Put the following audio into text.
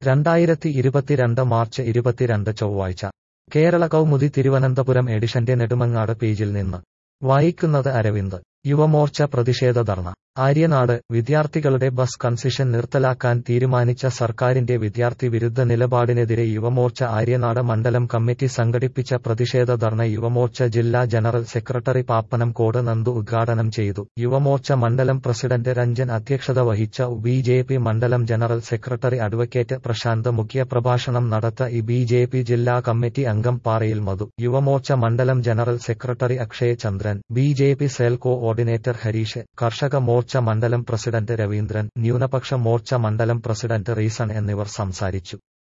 രണ്ടായിരത്തി ഇരുപത്തിരണ്ട് മാർച്ച് ഇരുപത്തിരണ്ട് ചൊവ്വാഴ്ച കേരള കൗമുദി തിരുവനന്തപുരം എഡിഷന്റെ നെടുമങ്ങാട് പേജിൽ നിന്ന് വായിക്കുന്നത് അരവിന്ദ് യുവമോർച്ച പ്രതിഷേധ ധർണ ആര്യനാട് വിദ്യാർത്ഥികളുടെ ബസ് കൺസെഷൻ നിർത്തലാക്കാൻ തീരുമാനിച്ച സർക്കാരിന്റെ വിദ്യാർത്ഥി വിരുദ്ധ നിലപാടിനെതിരെ യുവമോർച്ച ആര്യനാട് മണ്ഡലം കമ്മിറ്റി സംഘടിപ്പിച്ച പ്രതിഷേധ ധർണ യുവമോർച്ച ജില്ലാ general secretary Pappanamcode Nandu ഉദ്ഘാടനം ചെയ്തു യുവമോർച്ച മണ്ഡലം പ്രസിഡന്റ് രഞ്ജൻ അധ്യക്ഷത വഹിച്ച ബി ജെ പി മണ്ഡലം ജനറൽ സെക്രട്ടറി അഡ്വക്കേറ്റ് പ്രശാന്ത് മുഖ്യ പ്രഭാഷണം നടത്ത ഈ ബി ജെ പി ജില്ലാ കമ്മിറ്റി അംഗം പാറയിൽ മധു യുവമോർച്ച മണ്ഡലം general secretary Akshay Chandran B J P cell coordinator Harish Karshaka Morcha മണ്ഡലം പ്രസിഡന്റ് രവീന്ദ്രൻ ന്യൂനപക്ഷ മോർച്ച മണ്ഡലം പ്രസിഡന്റ് റീസൺ എന്നിവർ സംസാരിച്ചു